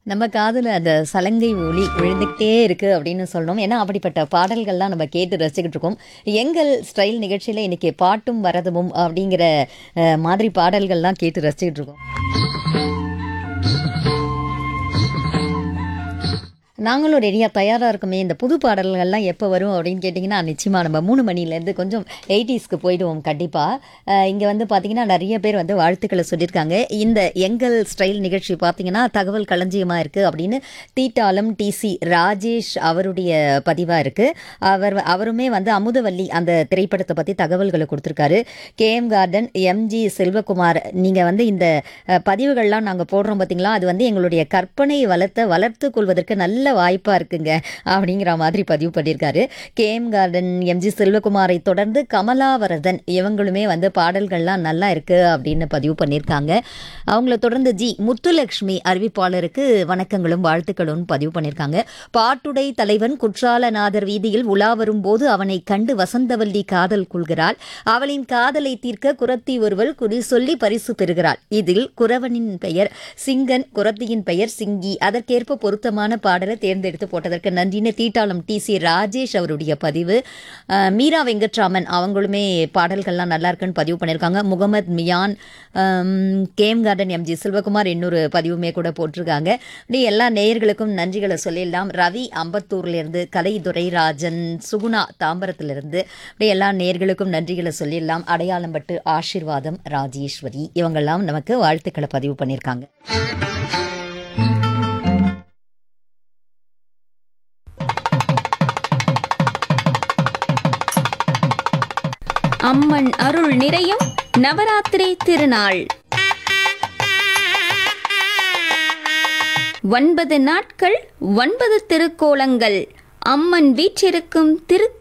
நம்ம காதுல அந்த சலங்கை ஒலி விழுந்துக்கிட்டே இருக்கு அப்படின்னு சொல்லணும் ஏன்னா அப்படிப்பட்ட பாடல்கள்லாம் நம்ம கேட்டு ரசிச்சுக்கிட்டு இருக்கோம் எங்கள் ஸ்டைல் நிகழ்ச்சியில் இன்னைக்கு பாட்டும் வரதுமும் அப்படிங்கிற அஹ், மாதிரி பாடல்கள்லாம் கேட்டு ரசிச்சுக்கிட்டு இருக்கோம் நாங்களும் ரெடியாக தயாராக இருக்குமே இந்த புது பாடல்கள்லாம் எப்போ வரும் அப்படின்னு கேட்டிங்கன்னா நிச்சயமாக நம்ம மூணு மணிலேருந்து கொஞ்சம் எயிட்டிஸ்க்கு போயிடுவோம் கண்டிப்பாக இங்கே வந்து பார்த்திங்கன்னா நிறைய பேர் வந்து வாழ்த்துக்களை சொல்லியிருக்காங்க இந்த எங்கள் ஸ்டைல் நிகழ்ச்சி பார்த்திங்கன்னா தகவல் களஞ்சியமாக இருக்குது அப்படின்னு தீட்டாலம் டிசி ராஜேஷ் அவருடைய பதிவாக இருக்குது அவர் அவருமே வந்து அமுதவல்லி அந்த திரைப்படத்தை பற்றி தகவல்களை கொடுத்துருக்காரு கேஎம் கார்டன் எம்ஜி செல்வகுமார் நீங்கள் வந்து இந்த அஹ், பதிவுகள்லாம் நாங்கள் போடுறோம் பார்த்தீங்களா அது வந்து எங்களுடைய கற்பனை வளர்த்த வளர்த்து கொள்வதற்கு நல்ல வாய்ப்பாக இருக்குங்க அப்படிங்கிற மாதிரி பதிவு பண்ணியிருக்காரு கேஎம் கார்டன் எம்ஜி செல்வகுமாரை தொடர்ந்து கமலாவரதன் இவங்களுமே வந்து பாடல்கள்லாம் நல்லா இருக்கு அப்படின்னு பதிவு பண்ணியிருக்காங்க அவங்கள தொடர்ந்து ஜி முத்துலக்ஷ்மி அறிவிப்பாளருக்கு வணக்கங்களும் வாழ்த்துக்களும் பதிவு பண்ணியிருக்காங்க பாட்டுடை தலைவன் குற்றாலநாதர் வீதியில் உலா வரும்போது அவனை கண்டு வசந்தவல்லி காதல் கொள்கிறாள் அவளின் காதலை தீர்க்க குரத்தி ஒருவள் குறி சொல்லி பரிசு பெறுகிறாள் இதில் குறவனின் பெயர் சிங்கன் குரத்தியின் பெயர் சிங்கி அதற்கேற்ப பொருத்தமான பாடலை தேர்ந்தெடுத்து போட்டதற்கு நன்றின்னு தீட்டாளம் டி சி ராஜேஷ் அவருடைய பதிவு அஹ், மீரா வெங்கட்ராமன் அவங்களுமே பாடல்கள்லாம் நல்லா இருக்குன்னு பதிவு பண்ணியிருக்காங்க முகமது மியான் அம், கேம் கார்டன் எம்ஜி செல்வகுமார் இன்னொரு பதிவுமே கூட போட்டிருக்காங்க இப்படி எல்லா நேயர்களுக்கும் நன்றிகளை சொல்லிடலாம் ரவி அம்பத்தூர்லேருந்து கலை துரைராஜன் சுகுணா தாம்பரத்திலிருந்து இப்படி எல்லா நேயர்களுக்கும் நன்றிகளை சொல்லிடலாம் அடையாளம்பட்டு ஆசீர்வாதம் ராஜேஸ்வரி இவங்கெல்லாம் நமக்கு வாழ்த்துக்களை பதிவு பண்ணியிருக்காங்க அம்மன் அருள் நிறையும் நவராத்திரி திருநாள் ஒன்பது நாட்கள் ஒன்பது திருக்கோலங்கள் அம்மன் வீற்றிருக்கும் திரு